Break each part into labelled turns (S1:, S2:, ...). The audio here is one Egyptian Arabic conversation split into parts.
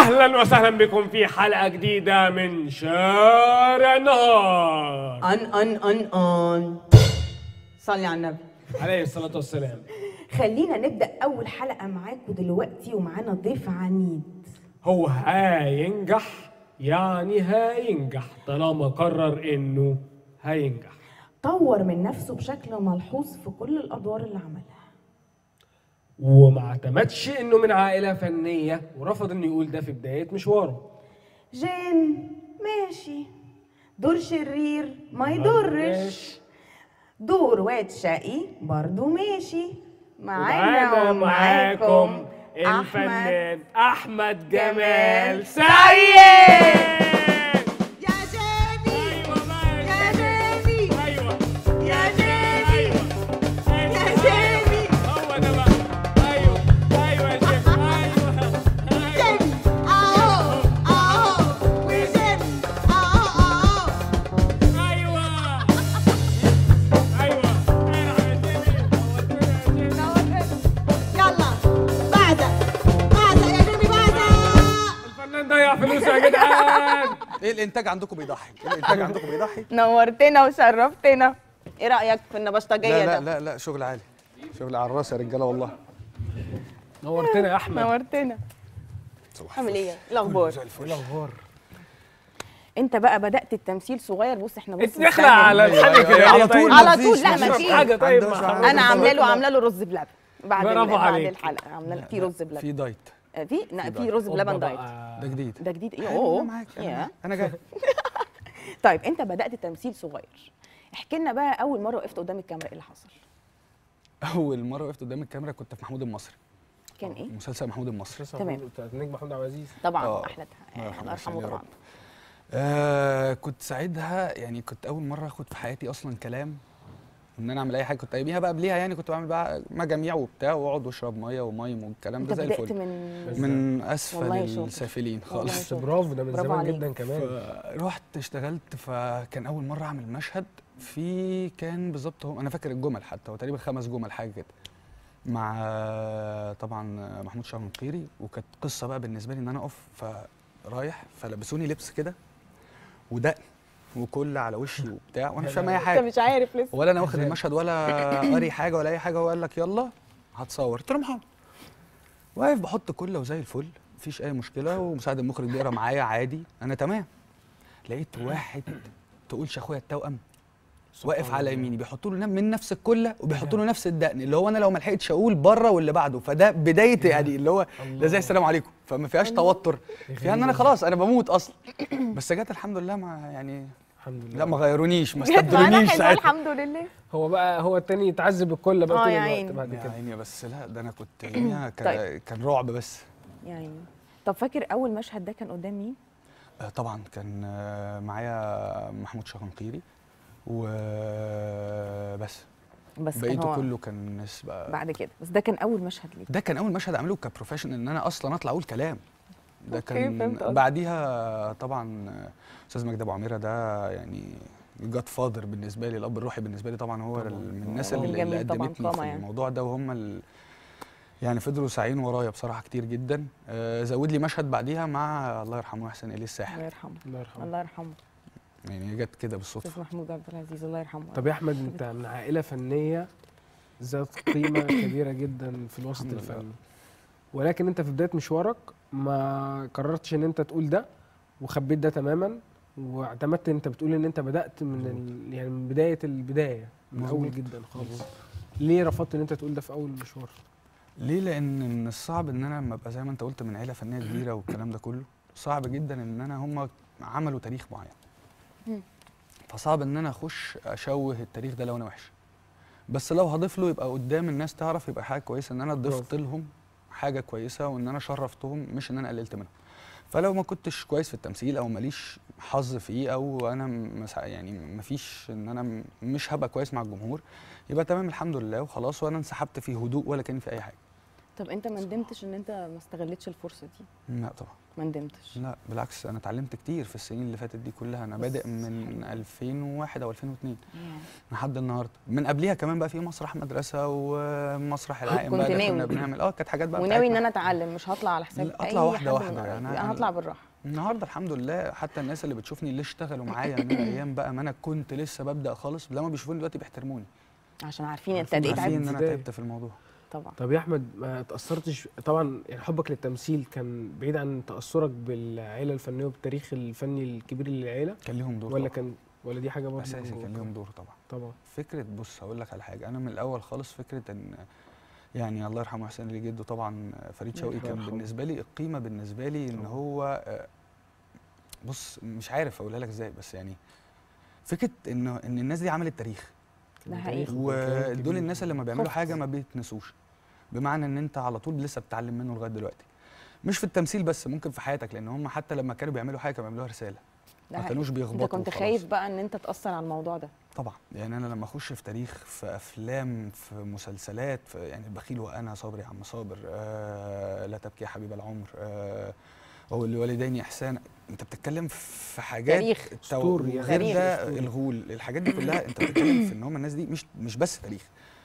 S1: اهلا وسهلا بكم في حلقه جديده من شارع النهار
S2: ان ان ان ان صلي على النبي
S1: عليه الصلاه والسلام
S2: خلينا نبدا اول حلقه معاكم دلوقتي ومعانا ضيف عنيد
S1: هو هينجح يعني هينجح طالما قرر انه هينجح
S2: طور من نفسه بشكل ملحوظ في كل الادوار اللي عملها
S1: وما اعتمدش انه من عائله فنيه ورفض انه يقول ده في بدايه مشواره
S2: جان ماشي دور شرير ما يضرش دور واد شقي برضو ماشي معانا ومعاكم احمد
S1: الفنان احمد جمال
S2: جمال
S1: سيد
S3: يا جاني
S1: ايوه بقى
S3: يا جاني
S1: ايوه
S3: يا جاني
S1: ايوه
S3: يا جاني
S1: هو ده بقى ايوه ايوه يا شيخ ايوه ايوه
S3: جاني اهو اهو وجاني اهو اهو
S1: ايوه ايوه
S3: يلا بعدك بعدك يا جاني بعدك
S1: الفنان ضيع فلوسه يا جدعان
S4: ايه الانتاج عندكم بيضحك ايه الانتاج عندكم بيضحك
S2: نورتنا وشرفتنا ايه رايك في النبشتجيه
S4: لا
S2: ده
S4: لا لا لا شغل عالي شغل على الراس يا رجاله والله
S1: نورتنا يا احمد
S2: نورتنا
S4: صباح
S2: عامل ايه الاخبار
S4: زي الفل
S1: ايه الاخبار
S2: انت بقى بدات التمثيل صغير بص احنا بص
S1: انت داخله
S2: مستنيين.
S1: على الحاجه كده
S4: على
S1: ليه
S4: طول
S1: طيب؟
S2: على طول،
S4: مفيش-
S2: لا،
S4: مفيش
S2: مفيش.
S1: حاجه طيب
S4: عندهاش
S1: مع
S4: حاجة.
S2: انا عامله له عامله له رز بلبن بعد
S1: برافو
S2: ال- بعد
S1: عليك.
S2: الحلقه عامله له في رز بلبن
S4: في دايت
S2: آه، في لا في
S4: دايت.
S2: رز بلبن دايت
S1: بقى.
S4: ده جديد
S2: ده جديد ايه
S4: حلو،
S2: اوه
S4: انا معاك
S2: يا.
S4: انا انا جاي
S2: طيب انت بدات التمثيل صغير احكي لنا بقى اول مره وقفت قدام الكاميرا ايه اللي حصل
S4: اول مره وقفت قدام الكاميرا كنت في محمود المصري
S2: كان ايه
S4: مسلسل محمود المصري
S2: تمام.
S1: بتاعت نجم محمود عبد العزيز
S2: طبعا
S4: آه.
S2: احلى
S4: الله يرحمه
S2: الله يرحمه
S4: ويحسن يا
S2: طبعا
S4: رب. آه كنت ساعتها يعني كنت اول مره اخد في حياتي اصلا كلام ان انا اعمل اي حاجه كنت قايميها بقى قبليها يعني كنت بعمل بقى مجاميع وبتاع واقعد واشرب ميه ومايم والكلام
S2: انت
S4: ده زي
S2: بدات
S4: الفل
S2: من
S4: من اسفل
S2: والله شاطر.
S4: السافلين
S2: والله
S4: خالص
S1: بس
S2: شاطر.
S1: برافو ده من
S2: برافو
S1: زمان
S2: عليك.
S1: جدا كمان
S4: رحت اشتغلت فكان اول مره اعمل مشهد في كان بالظبط هو انا فاكر الجمل حتى هو تقريبا خمس جمل حاجه كده مع طبعا محمود شاه منقيري وكانت قصه بقى بالنسبه لي ان انا اقف فرايح فلبسوني لبس كده ودقن وكل على وشي وبتاع وانا مش فاهم اي
S2: انت
S4: حاجه
S2: مش عارف لسه
S4: ولا انا واخد المشهد ولا قاري حاجه ولا اي حاجه هو قال لك يلا هتصور قلت له محمد واقف بحط كله وزي الفل مفيش اي مشكله ومساعد المخرج بيقرا معايا عادي انا تمام لقيت واحد تقولش اخويا التوأم واقف على يميني بيحطوا له من نفس الكله وبيحطوا له نفس الدقن اللي هو انا لو ما لحقتش اقول بره واللي بعده فده بدايه يعني اللي هو ده زي السلام عليكم فما فيهاش توتر فيها ان انا خلاص انا بموت اصلا بس جت الحمد لله مع يعني
S1: الحمد لله
S4: لا ما غيرونيش ما
S2: جت معانا
S4: استبدلونيش
S2: حلوه
S4: ساعتها
S2: الحمد لله
S1: هو بقى هو التاني يتعذب الكل بقى
S2: آه
S1: طول
S2: يا
S1: الوقت
S2: عيني.
S1: بعد
S4: يا
S1: كده
S4: عيني بس لا ده انا كنت يوميها كان,
S2: طيب.
S4: كان رعب بس
S2: يعني طب فاكر اول مشهد ده كان قدام مين
S4: آه طبعا كان آه معايا محمود شاهنقيري وبس
S2: بس كان
S4: بقيته
S2: هو
S4: كله كان ناس بقى
S2: بعد كده بس ده كان اول مشهد ليك
S4: ده كان اول مشهد اعمله كبروفيشنال ان انا اصلا اطلع اقول كلام ده
S2: أوكي،
S4: كان
S2: فهمت قصدك.
S4: بعديها طبعا آه، استاذ مجدي ابو عميره ده يعني جاد فاذر بالنسبه لي الاب الروحي بالنسبه لي طبعا هو من الناس
S2: آه.
S4: اللي, اللي
S2: جميل طبعاً،
S4: قدمتني
S2: قامة
S4: في
S2: يعني.
S4: الموضوع ده وهم ال... يعني فضلوا ساعين ورايا بصراحه كتير جدا آه زود لي مشهد بعديها مع الله يرحمه حسين الي الساحر
S2: الله يرحمه
S1: الله يرحمه
S2: الله يرحمه
S4: يعني جت كده بالصدفه
S2: استاذ محمود عبد العزيز الله يرحمه
S1: طب يا احمد انت من عائله فنيه ذات قيمه كبيره جدا في الوسط
S4: الحمد لله.
S1: الفني ولكن انت في بدايه مشوارك ما قررتش ان انت تقول ده وخبيت ده تماما واعتمدت انت بتقول ان انت بدات من ال... يعني من بدايه البدايه من
S4: مظبوط.
S1: اول جدا خالص ليه رفضت ان انت تقول ده في اول المشوار
S4: ليه لان من الصعب ان انا لما ابقى زي ما انت قلت من عيله فنيه كبيره والكلام ده كله صعب جدا ان انا هم عملوا تاريخ معين
S2: مم.
S4: فصعب ان انا اخش اشوه التاريخ ده لو انا وحش بس لو هضيف له يبقى قدام الناس تعرف يبقى حاجه كويسه ان انا ضفت
S1: برافو.
S4: لهم حاجه كويسه وان انا شرفتهم مش ان انا قللت منهم فلو ما كنتش كويس في التمثيل او ماليش حظ فيه او انا مس- يعني مفيش ان انا م- مش هبقى كويس مع الجمهور يبقى تمام الحمد لله وخلاص وانا انسحبت في هدوء ولا كان في اي حاجه
S2: طب انت ما ندمتش ان انت ما استغلتش الفرصه دي
S4: لا طبعا
S2: ما ندمتش
S4: لا بالعكس انا اتعلمت كتير في السنين اللي فاتت دي كلها انا بادئ من 2001 او 2002
S2: يعني.
S4: لحد النهارده من قبليها كمان بقى في مسرح مدرسه ومسرح العائم
S2: كنت
S4: بقى اللي
S2: ناوي.
S4: كنا بنعمل اه كانت حاجات بقى
S2: وناوي ان
S4: بتاعتنا.
S2: انا اتعلم مش هطلع على حساب
S4: لا،
S2: اي
S4: أطلع واحدة
S2: حد
S4: واحدة،
S2: من
S4: يعني
S2: قرايبي.
S4: أنا-
S2: انا هطلع بالراحه
S4: النهارده الحمد لله حتى الناس اللي بتشوفني اللي اشتغلوا معايا من ايام بقى ما انا كنت لسه ببدا خالص لما بيشوفوني دلوقتي بيحترموني
S2: عشان عارفين انت
S1: عارفين
S2: قد ايه
S4: عارفين
S2: تعبت
S4: ان انا
S1: بداية.
S4: تعبت في الموضوع
S2: طبعا
S1: طب يا احمد ما تاثرتش طبعا يعني حبك للتمثيل كان بعيد عن تاثرك بالعيله الفنيه وبالتاريخ الفني الكبير للعيله
S4: كان ليهم دور
S1: ولا
S4: طبعا.
S1: كان ولا دي حاجه برضه
S4: اساسي
S1: من
S4: كان
S1: جواك؟
S4: ليهم دور طبعا
S1: طبعا
S4: فكره بص هقول لك على حاجه انا من الاول خالص فكره ان يعني الله يرحمه حسين اللي جده طبعا فريد شوقي
S1: الله
S4: كان
S1: يرحمه.
S4: بالنسبه لي القيمه بالنسبه لي ان
S1: طبعا.
S4: هو آه، بص مش عارف اقولها لك ازاي بس يعني فكره انه ان الناس دي عملت تاريخ
S1: كان
S2: ده
S1: تاريخ
S2: حقيقي.
S1: وكان كيان
S4: ودول
S1: كبير.
S4: الناس اللي لما بيعملوا
S2: خفت.
S4: حاجه ما بيتنسوش بمعنى ان انت على طول لسه بتتعلم منه لغايه دلوقتي مش في التمثيل بس ممكن في حياتك لان هم حتى لما كانوا بيعملوا حاجه كانوا بيعملوها رساله
S2: ده
S4: ما
S2: حقيقي.
S4: كانوش بيخبطوا
S2: انت كنت
S4: وخلاص.
S2: خايف بقى ان انت تاثر على الموضوع ده
S4: طبعا يعني انا لما اخش في تاريخ في افلام في مسلسلات في يعني البخيل وانا صابر يا عم صابر آه لا تبكي يا حبيب العمر آه هو الوالدين احسان انت بتتكلم في حاجات
S2: تاريخ.
S4: تو-
S1: أسطوري يعني.
S4: غير
S2: تاريخ.
S4: ده
S1: أسطوري.
S4: الغول الحاجات دي كلها انت بتتكلم في ان هم الناس دي مش مش بس تاريخ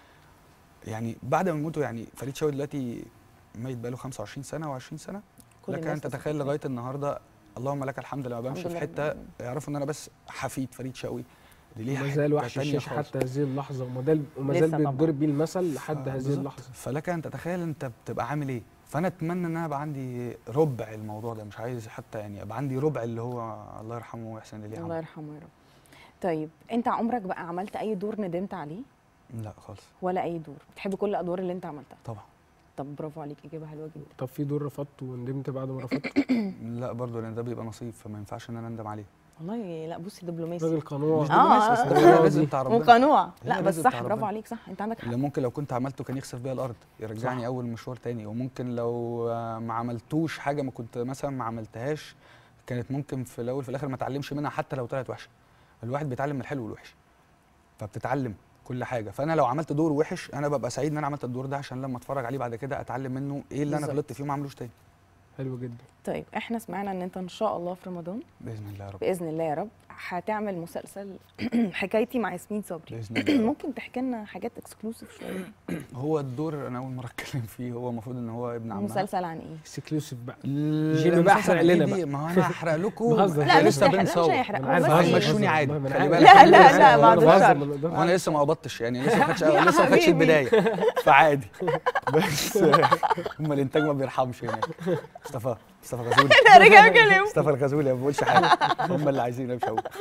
S4: يعني بعد ما يموتوا يعني فريد شوقي دلوقتي ميت بقاله 25 سنه و20 سنه
S2: كل
S4: لك
S2: الناس
S4: ان تتخيل
S2: تستحق.
S4: لغايه النهارده اللهم لك الحمد لما بمشي
S2: الحمد
S4: في
S2: لله
S4: حته
S2: رب العالمين.
S4: يعرفوا ان انا بس حفيد فريد شوقي اللي ليه
S1: ما
S4: حتة
S1: زال وحش
S4: تانية
S1: الشاشه
S4: خالص.
S1: حتى هذه اللحظه وما زال وما
S2: لسه
S1: زال
S2: طبعاً.
S1: بيتضرب بيه المثل لحد
S4: آه،
S1: هذه
S4: بالظبط.
S1: اللحظه
S4: فلك ان تتخيل انت بتبقى عامل ايه فانا اتمنى ان انا يبقى عندي ربع الموضوع ده مش عايز حتى يعني يبقى عندي ربع اللي هو الله يرحمه ويحسن اليه
S2: الله
S4: عمله
S2: يرحمه يا رب طيب انت عمرك بقى عملت اي دور ندمت عليه
S4: لا خالص
S2: ولا اي دور بتحب كل الادوار اللي انت عملتها
S4: طبعا
S2: طب برافو عليك اجابه حلوه جدا
S1: طب في دور رفضته وندمت بعد ما رفضته
S4: لا برضه لان ده بيبقى نصيب فما ينفعش ان انا اندم عليه
S2: والله لا بصي دبلوماسي
S1: راجل قنوع
S4: مش
S2: آه،
S4: دبلوماسي، بس
S2: آه،
S4: ده
S1: آه.
S4: الرزق بتاع ربنا
S2: وقنوع
S4: هي
S2: لا بس
S4: الرزق
S2: صح
S4: بتاع
S2: برافو
S4: ربنا.
S2: عليك صح انت عندك حق
S4: اللي ممكن لو كنت عملته كان يخسف بيا الارض يرجعني
S1: صح.
S4: اول مشوار تاني وممكن لو آه، ما عملتوش حاجه ما كنت مثلا ما عملتهاش كانت ممكن في الاول في الاخر ما اتعلمش منها حتى لو طلعت وحشه الواحد بيتعلم من الحلو والوحش فبتتعلم كل حاجه فانا لو عملت دور وحش انا ببقى سعيد ان انا عملت الدور ده عشان لما اتفرج عليه بعد كده اتعلم منه ايه اللي انا
S2: بالظبط.
S4: غلطت فيه وما اعملوش تاني
S1: حلو جدا
S2: طيب احنا سمعنا ان انت ان شاء الله في رمضان
S4: باذن الله يا رب
S2: باذن الله يا رب هتعمل مسلسل حكايتي مع ياسمين صبري
S4: باذن الله يا رب.
S2: ممكن تحكي لنا حاجات اكسكلوسيف شويه
S4: هو الدور انا اول مره اتكلم فيه هو المفروض ان هو ابن عمها
S2: مسلسل عن ايه
S1: اكسكلوسيف بقى
S4: ال-
S1: جيمي بقى
S4: المسلسل
S1: احرق لنا
S4: الجديد-
S1: بقى.
S4: ما هو انا هحرق لكم
S1: بهزر.
S2: لا مش
S4: لسه
S2: هيحرق- مش
S4: بنصور
S2: هيحرق
S1: أنا
S2: هو
S1: عارف
S2: بس
S1: بهزر،
S4: مشوني
S1: بهزر،
S4: عادي،
S1: والله، أنا
S4: خلي
S1: عارف.
S4: بالك.
S2: لا، لا، لا،
S1: أنا
S2: بعد
S1: بهزر،
S2: الشر.
S1: أنا بهزر.
S4: وانا لسه ما قبضتش يعني لسه ما خدتش
S2: يا
S4: لسه ما خدتش
S2: حبيبي.
S4: البدايه فعادي بس هم الانتاج ما بيرحمش هناك مصطفى مصطفى غزولي
S2: انا راجع اتكلم
S4: مصطفى الغزولي ما بقولش حاجه هم اللي عايزين مش هقول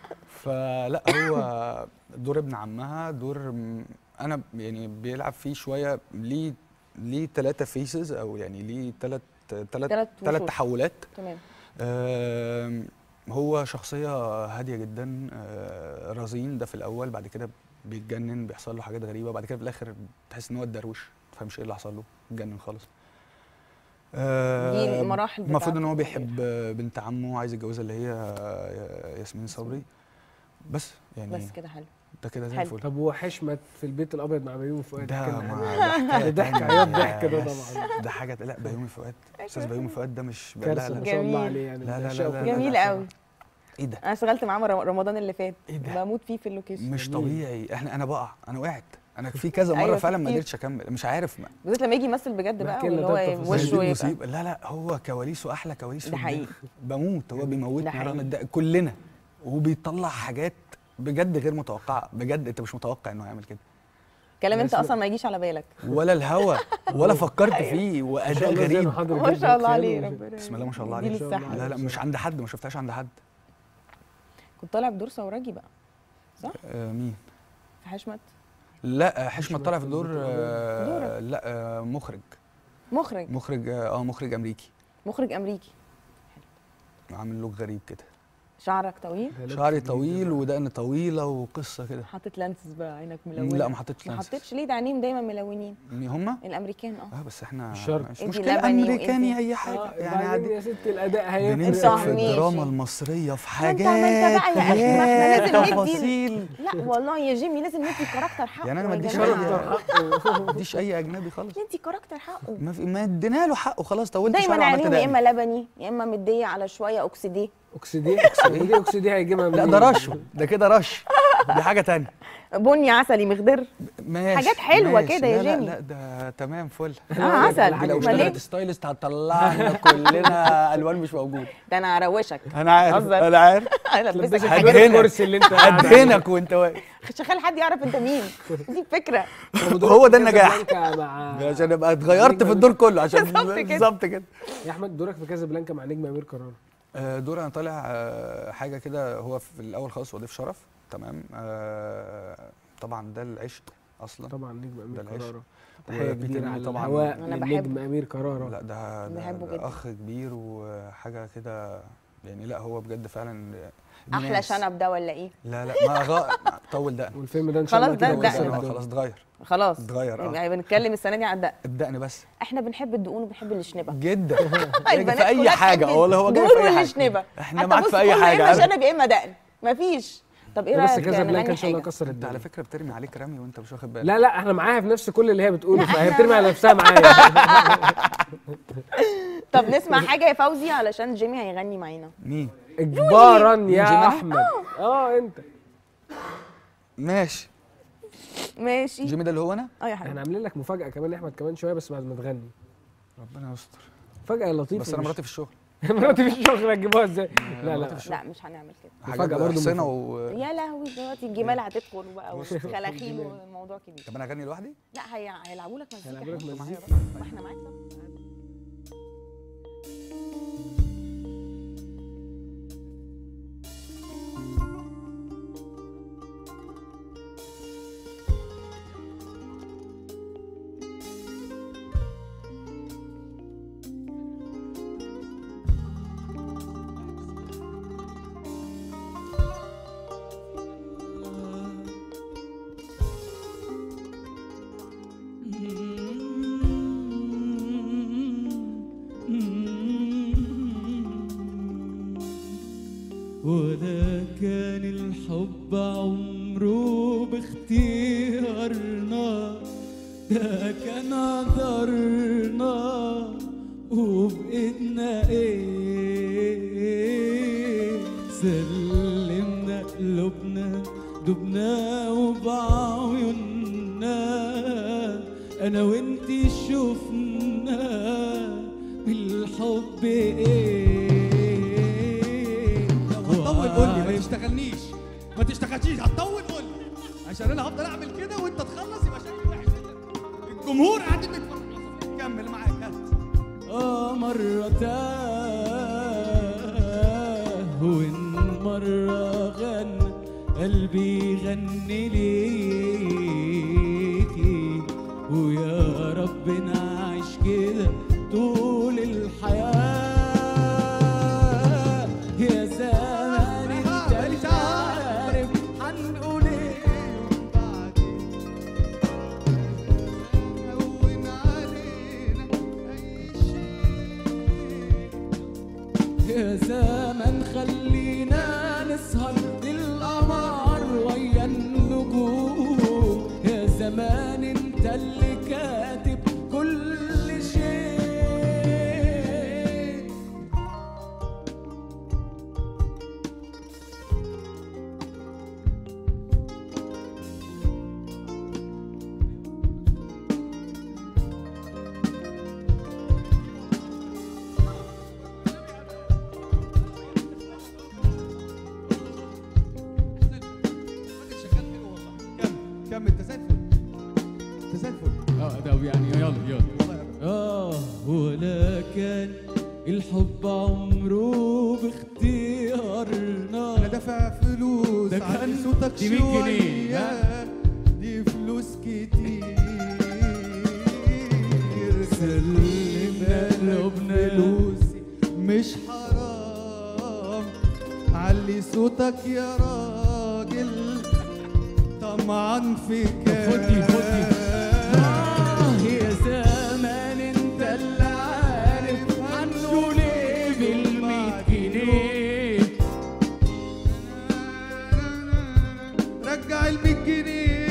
S4: فلا هو دور ابن عمها دور م- انا يعني بيلعب فيه شويه ليه ليه ثلاثه فيسز او يعني ليه ثلاث ثلاث
S2: تلات
S4: ثلاث
S2: وشوش.
S4: تحولات
S2: تمام
S4: آم، هو شخصية هادية جدا آه، رزين ده في الأول بعد كده بيتجنن بيحصل له حاجات غريبة بعد كده في الآخر تحس إن هو اتدروش ما تفهمش إيه اللي حصل له اتجنن خالص
S2: دي
S4: آه،
S2: المراحل
S4: المفروض إن هو
S2: بتاعته.
S4: بيحب بنت عمه عايز يتجوزها اللي هي آه، ياسمين صبري بس يعني
S2: بس كده حلو
S4: ده كده زي
S2: حلو.
S4: الفل
S1: طب وحشمت في البيت الابيض مع بيومي فؤاد
S4: ده
S1: كده.
S4: ما ده حكاية
S1: ده ضحك
S4: تانية.
S1: عياط ضحك ده
S4: بس
S1: طبعا.
S4: ده حاجة لا بيومي فؤاد أستاذ بيومي فؤاد ده مش لا
S1: كارثه
S4: لا
S1: ما شاء الله
S2: جميل.
S1: عليه يعني
S4: لا، لا، لا،
S1: بنعشقه
S4: لا،
S1: كلنا.
S2: جميل قوي
S4: إيه ده
S2: انا اشتغلت معاه رم- رمضان اللي فات
S4: إيه ده؟
S2: بموت فيه في اللوكيشن
S4: مش
S1: جميل.
S4: طبيعي احنا انا بقع انا وقعت انا في كذا مره
S2: أيوة،
S4: فعلا ما
S2: كتير.
S4: قدرتش اكمل مش عارف ما
S2: بالذات لما يجي يمثل بجد بقى
S1: بحكي لنا
S2: واللي
S1: طب
S2: هو
S1: تفاصيل.
S2: وشه
S4: دي
S2: يبقى
S4: مصيبه لا لا هو كواليسه احلى كواليس في
S2: ده
S4: الدنيا.
S2: حقيقي.
S4: بموت هو بيموتنا
S2: حقيقي.
S4: رغم ده كلنا وبيطلع حاجات بجد غير متوقعه بجد انت مش متوقع انه يعمل كده
S2: كلام انت
S1: بس-
S2: اصلا ما يجيش على بالك
S4: ولا الهوا ولا فكرت فيه
S1: ما
S4: واداء
S1: شاء الله زي ما
S4: غريب
S1: حضرتك
S2: ما
S1: جدا
S2: شاء الله
S1: خياله
S2: عليه
S1: وزي-
S2: ربنا
S4: بسم الله ما شاء الله
S2: يديله
S4: عليه.
S2: الصحة.
S4: لا لا مش عند حد ما شفتهاش عند حد
S2: كنت طالع بدور ثوراجي بقى
S4: آه مين
S2: في حشمت
S4: لا آه، حشمت طالع في دور
S1: دورك.
S4: آه لا آه مخرج
S2: مخرج
S4: مخرج اه آه، مخرج امريكي
S2: مخرج امريكي
S4: عامل لوك غريب كده
S2: شعرك طويل
S4: شعري طويل ودقن طويله وقصه كده
S2: حاطط لانسز بقى عينك ملونه
S4: لا ما حطيتش
S2: ما
S4: لانسز
S2: حطيتش ليه ده عينيهم دايما ملونين
S4: مين هما؟
S2: الامريكان اه
S4: اه بس احنا
S1: مش شرط.
S4: مش
S2: إدي
S4: مشكله
S2: لبني
S4: امريكاني
S2: وإدي-
S4: اي حاجه
S1: آه،
S4: يعني
S1: بعدين
S4: عادي
S1: يا ست الاداء هيفرق
S4: بننزل
S2: صح،
S4: في
S2: ماشي.
S4: الدراما المصريه في
S2: ما
S4: حاجات
S2: انت- ما انت بقى يا أخي، ما احنا لازم ندي-
S4: تفاصيل
S2: لا والله يا جيمي لازم ندي كاركتر حقه
S4: يعني أنا ما
S2: يا
S4: اديش
S2: جماعة.
S4: أي- ما اديش اي اجنبي خالص
S2: ندي كاركتر حقه
S4: ما في ما ادينا له حقه خلاص طولت
S2: دايما
S4: شويه وعملت
S2: عينيهم يا
S4: دقن
S2: اما لبني يا اما مديه على شويه اوكسيديه
S1: اكسديه اكسديه اكسديه هيجيبها
S4: لا
S1: منين؟
S4: ده رش ده كده رش دي حاجه تانية
S2: بني عسلي مخضر
S4: ماشي
S2: حاجات حلوة
S4: ماشي.
S2: كده يا
S4: لا لا
S2: جيمي.
S4: لا ده تمام فل
S2: اه عسل
S4: دي لو
S2: أمال ليه؟
S4: اشتغلت ستايلست هتطلع لنا كلنا الوان مش موجود
S2: ده انا هروشك
S4: انا عارف
S2: هزر.
S4: انا عارف
S2: هلبسك
S1: لبسك
S2: حاجات
S4: هدهنك.
S1: الكرسي اللي انت قاعد عليه.
S4: هدهنك وانت واقف
S2: شغال حد يعرف انت مين دي الفكره
S4: هو ده النجاح
S1: كازابلانكا مع
S4: عشان ابقى اتغيرت في الدور كله عشان
S2: بالظبط كده.
S4: بالظبط كده
S1: يا احمد دورك في كازابلانكا مع نجم امير كرارة
S4: آه، دور انا طالع آه، حاجه كده هو في الاول خالص وضيف شرف تمام آه، طبعا ده العشق اصلا
S1: طبعا نجم امير
S4: ده العشق.
S1: كرارة تحيه
S4: وبيتر
S1: كبيره
S4: ميمي
S1: على
S4: طبعاً.
S1: الهواء
S2: أنا
S1: لنجم
S2: بحبه.
S1: امير كرارة
S4: لا ده, ده,
S2: بحبه
S4: ده
S2: جدا.
S4: اخ كبير وحاجه كده يعني لا هو بجد فعلا
S2: احلى
S4: ناس.
S2: شنب ده ولا ايه
S4: لا لا ما غا... طول دقن
S1: والفيلم ده ان شاء
S2: خلاص
S1: الله كده
S2: ده- ده-
S1: هيكسر
S4: آه،
S1: الدنيا.
S4: خلاص اتغير
S2: خلاص
S4: اتغير اه
S2: يبقى بنتكلم السنه دي على الدق
S4: الدقن بس
S2: احنا بنحب الدقون وبنحب الشنبه
S4: جدا
S2: البنات
S4: في اي
S2: كلها
S4: حاجه
S2: تحب
S4: والله هو جاي
S2: الدقون
S4: في اي حاجه
S2: والشنبه
S4: احنا
S2: حتى
S4: معاك
S2: بص
S4: في اي
S2: كله
S4: حاجه
S2: يا اما
S4: عارف؟
S2: شنب يا اما دقن مفيش طب ايه
S1: بس
S2: رايك
S1: كازابلانكا
S2: نغني
S1: ان شاء الله
S2: حاجه
S1: كسر
S4: انت على
S1: الدنيا
S4: فكره بترمي عليك رمي وانت مش واخد بالك
S1: لا لا احنا معاها في نفس كل اللي هي بتقوله
S2: لا،
S1: فهي
S2: إحنا-
S1: بترمي على نفسها معايا
S2: طب نسمع حاجه يا فوزي علشان جيمي هيغني معانا
S4: مين
S1: اجبارا
S4: مين
S1: يا
S4: جيمي؟
S1: احمد اه انت
S4: ماشي
S2: ماشي
S4: جيمي ده اللي هو انا
S2: اه يا
S1: احنا
S2: حبيبي
S1: عاملين لك مفاجاه كمان يا احمد كمان شويه بس بعد ما تغني
S4: ربنا يستر
S1: مفاجاه لطيفه
S4: بس انا
S1: مش-
S4: مراتي في الشغل
S1: مراتي في الشغل هتجيبوها ازاي لا
S4: مراتي
S1: لا
S4: في
S2: لا مش هنعمل كده
S4: حاجات
S1: مفاجأة برضه
S4: حسنة
S1: مفاجأة.
S4: و
S2: يا لهوي دلوقتي الجمال هتدخل بقى والخلاخيل والموضوع كبير
S4: طب انا اغني لوحدي
S2: لا هي هيلعبوا لك مزيكا
S1: هيلعبوا لك
S2: حلوة.
S1: مزيكا.
S2: ما احنا معاك طبعا.
S5: ولا كان الحب عمره باختيارنا ده كان قدرنا وبإيدنا ايه سلمنا قلوبنا دبنا وبعيوننا انا وانتي شفنا بالحب ايه
S6: هتطول قول لي ما
S5: وعارف
S6: تشتغلنيش ما تشتغلش هتطول قول لي عشان انا هفضل اعمل كده وانت تخلص يبقى شكلي وحش جدا الجمهور قاعدين بيتفرجوا كمل معاك هات
S5: آه مرة تاه وإن مرة غنى قلبي يغني ليكي ويا رب نعيش كده طول الحياة يا زمان انت مش عارف هنقول ايه
S6: هون علينا اي شيء
S5: يا زمن خلينا نسهر للقمر ويا النجوم يا زمان انت اللي كاتب كل شيء
S6: راجل شغال حلو والله كمل كمل انت زي الفل انت زي الفل
S5: اه ده يعني يلا يلا
S6: والله يا رب.
S5: آه ولا كان الحب عمره باختيارنا
S6: انا دافع فلوس
S5: ده كان
S6: علي صوتك
S5: دي 100 جنيه،
S6: شوية
S5: ها؟
S6: دي فلوس كتير
S5: سلمنا قلوبنا
S6: فلوسي مش حرام على علي صوتك يا راجل طمعان في كام
S5: خدي خدي آه يا زمان انت اللي عارف عنه ليه بالمية جنيه
S6: رجع المية جنيه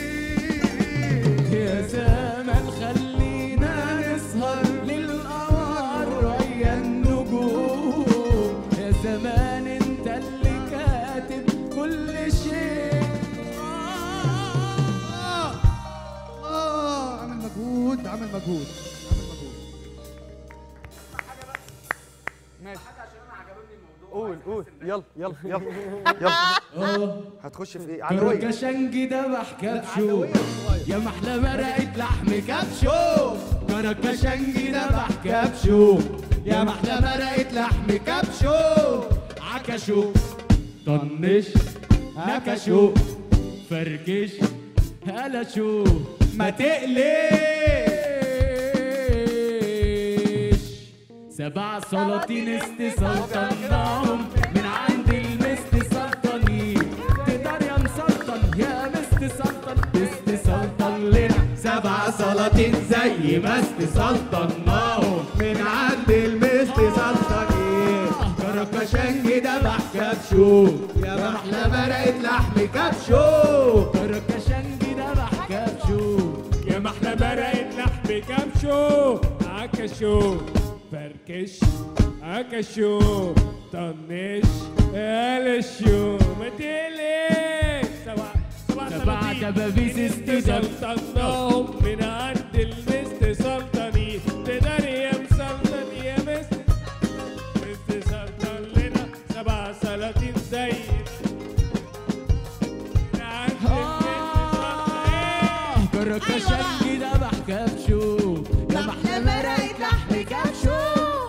S5: يا زمان خلينا نسهر للقمر ويا النجوم يا زمان انت اللي كاتب كل شيء
S6: آه آه عامل مجهود عامل مجهود عامل مجهود
S4: قول قول يلا يلا يلا يلا هتخش في ايه علوية
S5: كركشنجي دبح كبشو يا محلى مرقة لحم كبشو كركشنجي دبح كبشو يا محلى مرقة لحم كبشو عكشو طنش نكشو فركش هلشو ما تقلقش سبع سلاطين استسلطناهم من عند المست سلطنين تقدر يا مسلطن يا مست سلطن تستسلطن لنا سبع سلاطين زي ما استسلطناهم من عند المست سلطنين كركشنج دبح كبشو يا محلى مرقة لحم كبشو كركشنج دبح كبشو يا محلى مرقة لحم كبشو عكشو فركش عكشو طنش قلشو ما تقلقش سبع سبع دبابيس استسلطناهم من عند المست سلطني تقدر يا مسلطن يا مست مست سلطن لنا سبع سلاطين زي من عند المست كركشنجي دبح كبشو يا محلى مرقة لحم كبشو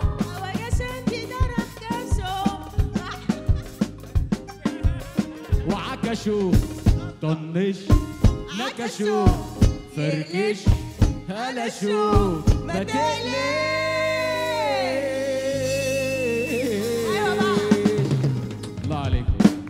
S5: وعكشو طنش نكشو فركش هلشو ما تقلقش الله عليك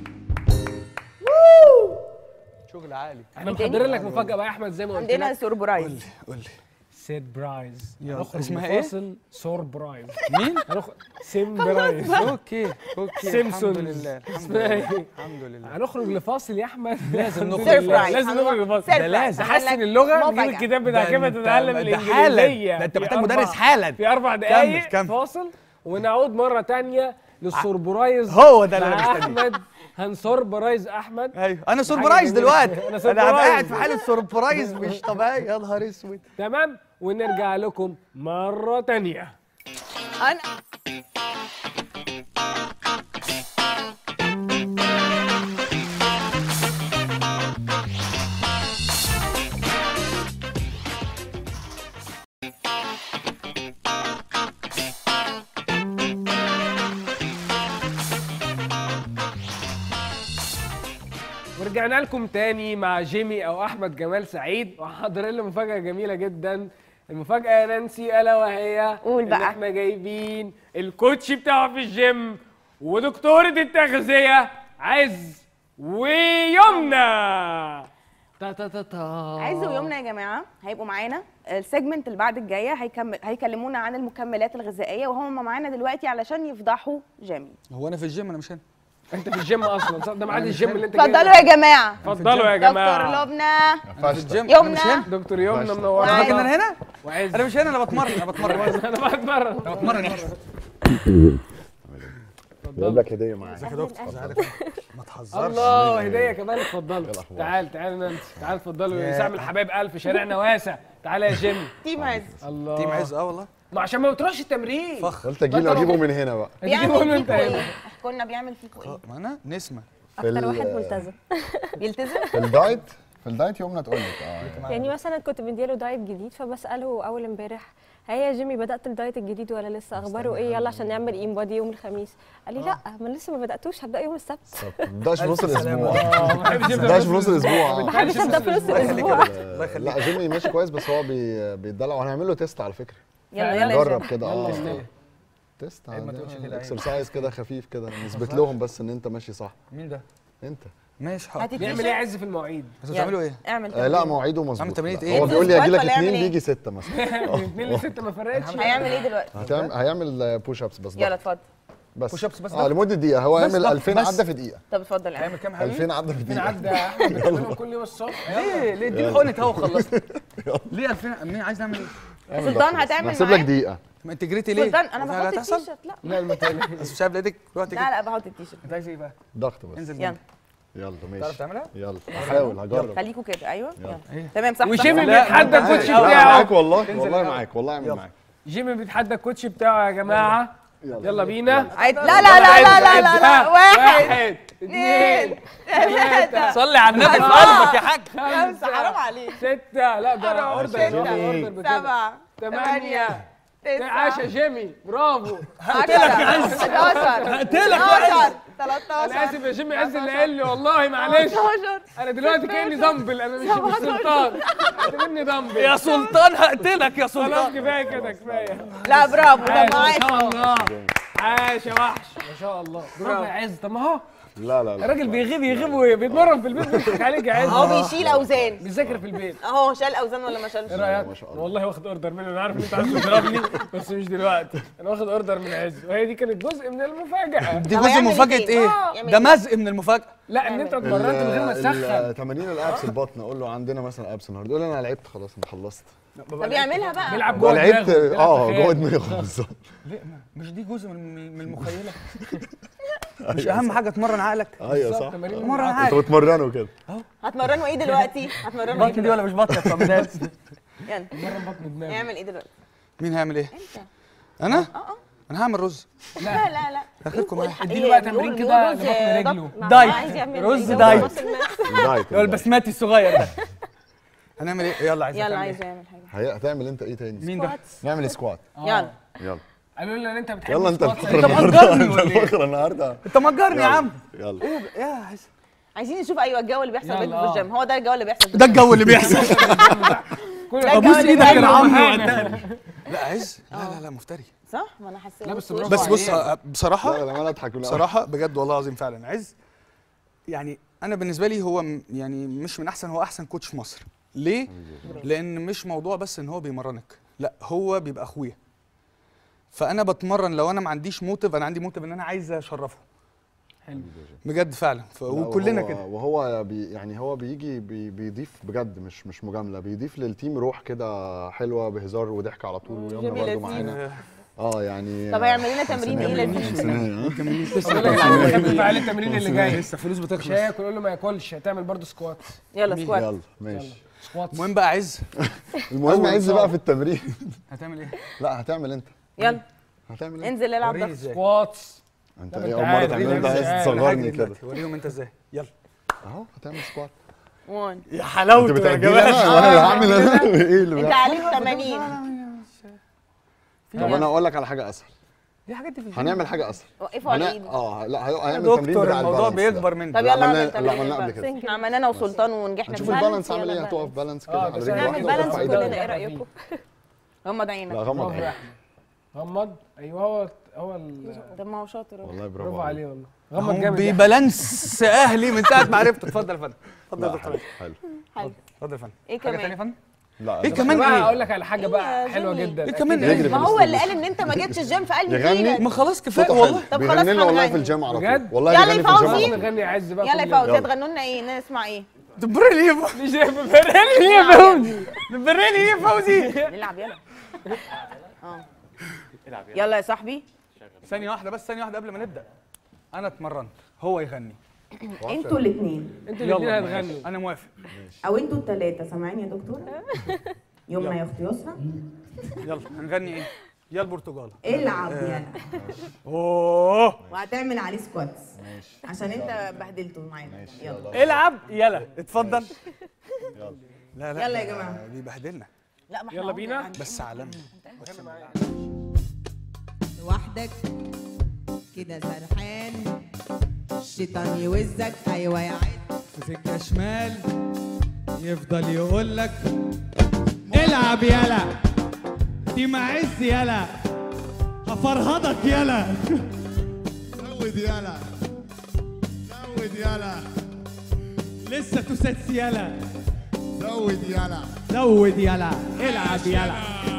S4: شغل عالي
S1: احنا محضرين لك مفاجاه بقى يا احمد زي ما قلت
S2: عندنا
S1: لك
S2: سوربرايز
S4: قول لي
S1: سيربرايز
S4: يلا.
S1: هنخرج
S4: اسمها ايه؟
S1: لفاصل سوربرايز
S4: مين؟
S1: هنخرج سيمبرايز
S4: اوكي اوكي
S1: سيمسون
S4: الحمد لله الحمد
S1: اسمها
S4: لله
S1: ايه؟
S4: الحمد لله
S1: هنخرج لفاصل يا احمد
S4: لازم نخرج.
S2: سيربرايز.
S1: لازم نخرج لفاصل
S2: سيربرايز.
S1: ده لازم
S2: هعمل
S1: تحسن
S2: لك
S1: اللغه نجيب
S2: مفاجأة.
S1: الكتاب بتاع كيف
S4: انت-
S1: تتعلم
S4: ده حالا.
S1: الانجليزيه
S4: ده انت
S1: في
S4: محتاج
S1: أربع-
S4: مدرس حالا.
S1: في اربع دقائق
S4: كمل.
S1: فاصل ونعود مره تانية للسوربرايز
S4: هو ده اللي
S1: مع
S4: انا مستنيه
S1: احمد هنسوربرايز احمد
S4: ايوه انا
S1: حاجة
S4: سوربرايز
S1: جميلة.
S4: دلوقتي
S1: أنا
S4: انا
S1: سوربرايز.
S4: هبقى قاعد في حاله سوربرايز مش طبيعي يا نهار اسود
S1: تمام ونرجع لكم مره تانية
S2: انا
S1: ورجعنا لكم تاني مع جيمي او احمد جمال سعيد وحاضرين له مفاجاه جميله جدا المفاجاه يا نانسي الا وهي
S2: قول
S1: إن
S2: بقى.
S1: احنا جايبين الكوتش بتاعه في الجيم ودكتوره التغذيه عز ويمنى تا تا تا تا
S2: عز ويمنى يا جماعه هيبقوا معانا السيجمنت اللي بعد الجايه هيكمل هيكلمونا عن المكملات الغذائيه وهم معانا دلوقتي علشان يفضحوا جيمي
S4: هو انا في الجيم انا مش هنا
S1: انت في الجيم اصلا صح؟ ده ميعاد الجيم اللي انت جاي
S2: اتفضلوا يا جماعه
S1: اتفضلوا يا
S2: دكتور
S1: جماعه
S2: لبنى
S4: انا في الجيم انا مش
S2: يمنى.
S4: هنا
S1: دكتور يمنى
S3: فاشل.
S1: منوره
S4: انا فاكر ان انا هنا
S1: وعز
S4: انا مش هنا انا بتمرن انا بتمرن
S1: انا بتمرن
S4: بتمرن هنا
S3: جايب لك هديه معايا
S4: ازيك يا دكتور ازيك ما تهزرش
S1: الله هديه كمان اتفضلوا
S3: الأخبار؟
S1: تعال تعال نانسي تعال اتفضلوا
S4: يا-
S1: سام الحبايب الف شارعنا واسع تعال يا جيمي
S2: تيم عز
S1: الله
S4: تيم عز اه والله
S1: ما عشان ما بتروحش التمرين
S4: فخر
S3: قلت اجي له اجيبه من هنا بقى
S1: هتجيبه من
S2: بيعمل
S1: انت
S2: فيكوا
S1: هنا
S2: ايه؟ كنا بيعمل فيكوا ايه؟
S4: ما انا نسمه
S3: في
S7: اكتر
S3: ال-
S7: واحد ملتزم
S2: بيلتزم؟
S3: في الدايت في الدايت يومنا تقول لك اه يعني.
S7: يعني مثلا كنت مديله دايت جديد فبساله اول امبارح هيا يا جيمي بدات الدايت الجديد ولا لسه اخباره ايه يلا عشان نعمل ايم بادي يوم الخميس قال لي لا ما أنا لسه ما بداتوش هبدا يوم السبت
S3: ما تبداش في نص
S4: ألف سلامة.
S3: الاسبوع
S1: ما بحبش
S3: ما
S1: يبدأ
S3: تبداش في نص الاسبوع
S7: ما
S3: آه.
S7: حدش ابدا في نص
S4: الله يخليك يا
S7: الاسبوع
S4: دكتور الله يخليك
S3: لا جيمي ماشي كويس بس هو بي- بيتدلع وهنعمل له تيست على فكره
S2: يلا يلا يا
S3: جرب
S2: جيمي.
S3: كده
S1: يلا
S3: اه
S1: استنى.
S3: تيست
S4: عيب ما تقولش كده، عيب.
S3: اكسرسايز كده خفيف كده نثبت لهم بس ان انت ماشي صح
S4: مين ده
S3: انت
S4: ماشي حاضر
S2: هات
S1: بيعمل ايه
S2: التيشيرت
S1: عز في المواعيد
S4: بس بتعملوا ايه
S2: اعمل
S3: آه لا
S2: تمرين.
S3: مواعيده مظبوط
S4: تمرينة
S3: لا،
S4: إيه؟
S3: هو بيقول لي
S2: سكوات
S3: اجي لك
S2: ولا يعمل
S3: اتنين
S2: إيه؟
S3: بيجي ستة مثلا
S1: من اتنين لستة ما فرقتش
S2: هيعمل ايه دلوقتي
S3: هتعمل هيعمل بوش ابس بس
S2: يلا
S3: ضغط.
S2: اتفضل
S3: بس
S4: push ups بس
S3: اه
S4: ضغط؟
S3: لمده دقيقه هو
S4: بس
S3: يعمل
S4: ضغط،
S3: 2000
S4: بس.
S3: عده في دقيقه
S2: طب اتفضل اعمل
S4: هيعمل كام حبيبي
S3: 2000 عده في
S1: فين
S3: دقيقه
S1: عدى يا احمد بتعملهم كل يوم الصبح
S4: ليه ليه اديني حقنه هوا وخلصت ليه 2000 مين عايز نعمل ايه
S3: اعمل
S2: سلطان
S3: ضغط بس.
S2: هتعمل
S3: هسيب
S2: معاه؟
S3: لك دقيقه
S4: ما انت جريتي ليه
S2: سلطان انا
S4: وفي حاجة
S2: بحط
S4: هتحصل؟
S2: التيشيرت لا
S1: لا ما تقلقش
S4: بس مش شايف ايدك رحت
S2: لا
S4: كده
S2: لا بحط التيشيرت
S4: انت عايز ايه بقى
S3: ضغط بس
S4: انزل
S2: يلا
S4: جنبي.
S3: يلا
S4: تعرف
S3: ماشي
S4: تعملها
S3: يلا هحاول هجرب
S2: خليكوا كده ايوه
S3: يلا.
S2: يلا تمام صح
S1: وجيمي
S2: صح.
S4: لا،
S1: بيتحدى
S4: لا،
S1: الكوتش
S4: لا،
S3: لا
S1: بتاعه
S3: معاك والله
S4: تنزل
S3: والله
S4: الأول.
S3: معاك والله اعمل
S4: يلا.
S3: معاك
S1: جيمي بيتحدى الكوتش بتاعه يا جماعه يلا بينا
S2: عيد لا لا لا لا لا لا لا واحد
S1: واحد
S2: اثنين ثلاثة
S4: صلي على النبي في
S2: أربعة.
S4: قلبك يا حاج
S2: خمسة حرام عليك
S1: ستة لا ده
S2: أربعة.
S1: اوردر
S2: ستة.
S1: اوردر بكده
S2: سبعة
S1: ثمانية
S2: تسعة
S1: عاش يا جيمي برافو
S2: هقتلك يا عز 11 هقتلك 12
S1: انا
S2: 13
S1: اسف يا جيمي عز اللي قال لي والله معلش
S2: 15
S1: انا دلوقتي كاني دمبل انا مش مش سلطان اعتبرني دمبل
S4: يا سلطان هقتلك يا
S1: خلاص
S4: سلطان
S1: كفايه كده كفايه
S2: لا برافو ده
S1: عاش ما
S2: معاك
S1: شاء الله عاش يا وحش ما شاء الله برافو يا عز طب ما هو
S3: لا لا لا
S1: الراجل بيغيب يغيب وبيتمرن في البيت بيضحك عليك يا عز
S2: اهو بيشيل اوزان
S1: بيذاكر في البيت
S2: اهو شال اوزان ولا ما شالش
S1: ايه رايك؟
S3: ما شاء الله.
S1: أنا والله واخد اوردر منه انا عارف ان انت عايز تضربني بس مش دلوقتي انا واخد اوردر من عز وهي دي كانت جزء من المفاجاه
S4: دي
S2: طب
S4: جزء
S2: هيعمل
S4: مفاجأة
S2: إيه؟
S4: ايه؟
S2: آه، يعمل
S4: ده
S2: إيه؟
S4: مزق من المفاجأة
S1: لا ان انت اتمرنت من غير ما تسخن
S3: تمارين الابس البطن اقول له عندنا مثلا ابس النهارده يقول لي انا لعبت خلاص انا خلصت
S2: طب يعملها بقى
S1: بيلعب جوه
S3: لعبت
S1: دماغه، بيلعب
S3: اه
S1: في
S3: جوه
S1: خياله.
S3: دماغه بالظبط
S4: ليه مش دي جزء من من المخيلة مش أهم حاجة تمرن عقلك
S3: ايوه صح
S1: تمارين
S4: تمرن
S3: انتوا
S4: عقلك
S3: بتمرنوا كده
S2: هتمرنوا ايه دلوقتي؟ هتمرنوا ايه
S4: بطن دي
S2: دلوقتي؟
S4: ولا مش بطن يا صمدان
S2: يلا
S1: مرن بطن دماغه
S2: اعمل ايه دلوقتي؟
S4: مين هيعمل ايه؟
S2: انت
S4: أنا؟ أنا هعمل رز
S2: لا لا لا
S4: آخركم معايا
S1: اديله بقى تمرين كده لبطن رجله
S4: دايت.
S7: عايز يعمل
S4: رز
S7: يزود
S4: دايت.
S7: muscle mass.
S3: الدايت
S4: اللي هو البسماتي الصغير ده هنعمل ايه؟ يلا عايز
S2: يلا عايز يعمل حاجه
S3: هي- هتعمل انت ايه تاني
S4: مين ده؟
S3: نعمل سكوات
S2: يلا
S3: يلا
S1: قالوا لنا ان انت بتحب
S3: يلا انت
S1: السكوات.
S3: الفقره النهارده
S4: مأجرني
S3: انت
S4: ولا إيه؟
S3: الفقره النهارده
S4: انت مأجرني يا عم
S3: يلا
S4: ايه يا عايز
S2: عايزين نشوف ايوه الجو اللي بيحصل
S1: يلا،
S2: بينكم
S1: آه.
S2: في الجيم هو ده الجو اللي بيحصل في
S4: ده الجو اللي بيحصل
S1: كل
S2: ده
S4: ابوس
S2: الجو اللي
S4: ايدك يا
S2: بيحصل.
S4: عم
S1: حاجة.
S4: لا عز لا لا لا مفتري
S2: صح ما انا حسيت
S1: لا، بس
S2: بص-
S1: برافو
S4: بس بص
S1: عليك.
S4: أ- بصراحه
S3: لا لا انا اضحك ولا
S4: بصراحه بجد والله العظيم فعلا عز يعني انا بالنسبه لي هو م- يعني مش من احسن هو احسن كوتش في مصر ليه لان مش موضوع بس ان هو بيمرنك لا هو بيبقى اخويا فانا بتمرن لو انا ما عنديش موتيف انا عندي موتيف ان انا عايز اشرفه
S1: حلو
S4: بجد فعلا ف...
S3: لا،
S4: وكلنا
S3: وهو-
S4: كده
S3: وهو بي يعني هو بيجي بي بيضيف بجد مش مش مجامله بيضيف للتيم روح كده حلوه بهزار وضحك على طول ويلا
S2: جميل
S3: برضه
S2: لذيذ.
S3: معانا اه يعني
S2: طب هيعمل لنا تمرين ايه لذيذ
S1: بقول لك يعني خفف عليه التمرين اللي جاي
S4: لسه فلوس
S1: مش
S4: بتخلص
S1: هياكل قول له ما ياكلش هتعمل برضه سكوات
S2: يلا سكوات
S3: يلا ماشي
S1: سكوات
S4: المهم بقى عز
S3: المهم عز بقى في التمرين
S4: هتعمل ايه؟
S3: لا هتعمل انت
S2: يلا
S3: هتعمل انت
S2: انزل العب
S4: وريني
S2: ضغط
S4: ازاي
S1: سكوات
S3: انت
S1: طب
S3: ايه
S1: انت
S3: اول مره
S1: عارف،
S3: تعمل
S1: ليه
S3: انت
S1: مش
S3: عايز
S1: عارف؟
S3: تصغرني كده
S4: دلوقتي. وريهم انت ازاي يلا
S3: اهو هتعمل سكوات
S2: 1
S4: يا
S3: انت
S4: حلاوته يا
S3: بتأجلي
S4: جماعه
S3: انا وانا اللي هعمل انا ايه اللي
S2: انت
S3: بيحصل؟
S2: عليك 80
S3: طب انا اقول لك على حاجه اسهل
S4: دي حاجات دي في
S3: هنعمل حاجه اسهل
S2: وقفوا على
S3: هن-
S2: ايدي
S3: اه لا هي-
S4: يا
S3: هيعمل تمرين
S4: دكتور
S3: بتاع
S4: الموضوع
S3: البالانس ده.
S4: بيكبر منك
S2: طب
S3: لا،
S2: يلا
S3: عملنا-
S2: اعمل
S3: لا،
S2: تمرين
S3: عملنا قبل
S2: البالانس.
S3: كده.
S2: احنا عملنا انا وسلطان ونجحنا
S3: هنشوف
S2: فيه.
S3: البالانس عامل
S7: يلا
S3: ايه هتقف
S7: بالانس.
S3: بالانس
S1: اه،
S3: كده على
S1: بس
S3: رجل
S1: نعمل
S3: واحده
S7: بالانس
S3: وترفع
S7: كلنا
S3: ايدك
S7: ايه رايكم
S2: غمض عينك
S3: لا غمض
S1: برافو يا
S3: عينك.
S1: احمد غمض ايوه هو هو ال-
S2: طب ما هو شاطر أهو.
S3: والله برافو
S1: برافو
S3: عليك
S1: عليه والله غمض
S4: هم
S1: جامد يا أحمد.
S4: ببالانس اهلي من ساعه ما عرفت اتفضل يا فندم اتفضل يا
S3: لا
S4: دكتور
S3: حلو حلو
S2: حلو
S4: اتفضل يا فندم
S2: ايه
S4: حاجه
S2: كمان؟
S4: ثانيه يا فندم
S3: لا
S4: ايه
S3: ده-
S4: كمان
S1: بقى
S4: ايه
S1: اقول لك على حاجه بقى
S2: يا
S1: حلوه
S2: جيمي؟
S1: جدا
S4: إيه كمان
S1: أكيد
S4: إيه؟
S3: يجري
S2: ما
S3: في
S2: هو
S3: الاستوديو.
S2: اللي قال ان انت ما جبتش الجيم فقال لي
S3: يغني؟
S2: جيلك.
S4: ما خلاص كفايه
S3: صوته
S4: والله
S3: حلو
S2: طب
S3: بيغني
S2: خلاص
S3: لنا والله
S2: هنغني.
S3: في الجيم على
S1: بجد؟
S3: طول والله
S2: يلا
S3: بيغني
S2: يا
S3: في الجيم
S2: فوزي.
S3: على طول
S1: نغني عز بقى
S2: يلا يا
S1: كل
S2: فوزي
S3: يلا.
S2: هتغنوا لنا ايه نسمع ايه
S4: دبرني يا فوزي
S1: مش بفرقني يا فوزي
S4: دبرني يا فوزي
S2: نلعب يلا اه يلا يا صاحبي
S4: ثانيه واحده بس ثانيه واحده قبل ما نبدا انا اتمرنت هو يغني
S8: انتوا الاثنين
S1: انتوا الاثنين
S4: يلا
S1: هتغنوا
S4: انا موافق
S8: او انتوا الثلاثه سامعين يا دكتور يمنى يا اختي يسرا
S4: يلا هنغني ايه يا البرتغال
S8: العب يلا
S4: اوه
S8: وهتعمل عليه سكواتس عشان انت بهدلته معانا يلا
S4: العب يلا اتفضل لا لا
S2: يلا يا
S4: ده
S2: جماعة.
S4: بيبهدلنا
S2: لا ما احنا
S1: يلا
S2: أهو
S1: بينا.
S2: يعني.
S4: بس عالمي
S8: لوحدك كده سرحان الشيطان يوزك ايوه يا عيد
S6: في سكه شمال يفضل يقول لك العب يلا دي معز يلا افرهدك يلا زود يلا زود يلا لسه تسدس يلا زود يلا زود يلا العب يلا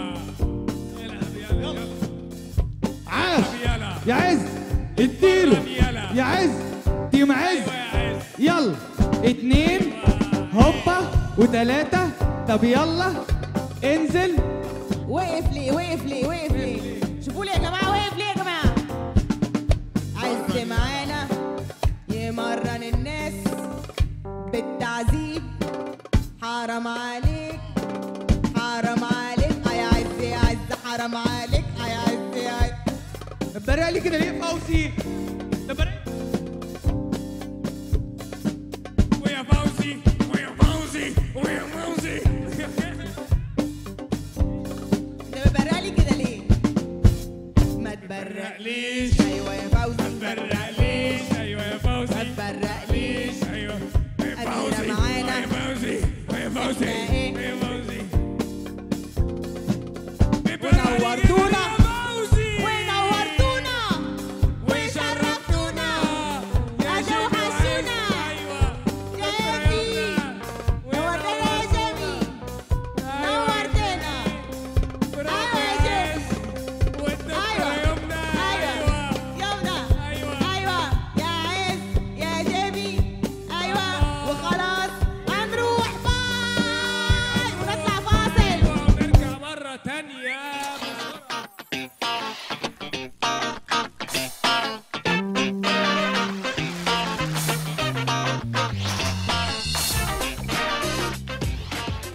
S6: عاش يا عز اديله يا عز تيم عز يلا اتنين هوبا وتلاتة طب يلا انزل
S8: وقف ليه وقف ليه وقف ليه شوفوا لي يا جماعه وقف ليه يا جماعه عز معانا يمرن الناس بالتعذيب حرام عليك حرام عليك يا عز يا عز حرام عليك يا عز يا عز
S6: اتبرق لي كده ليه فوزي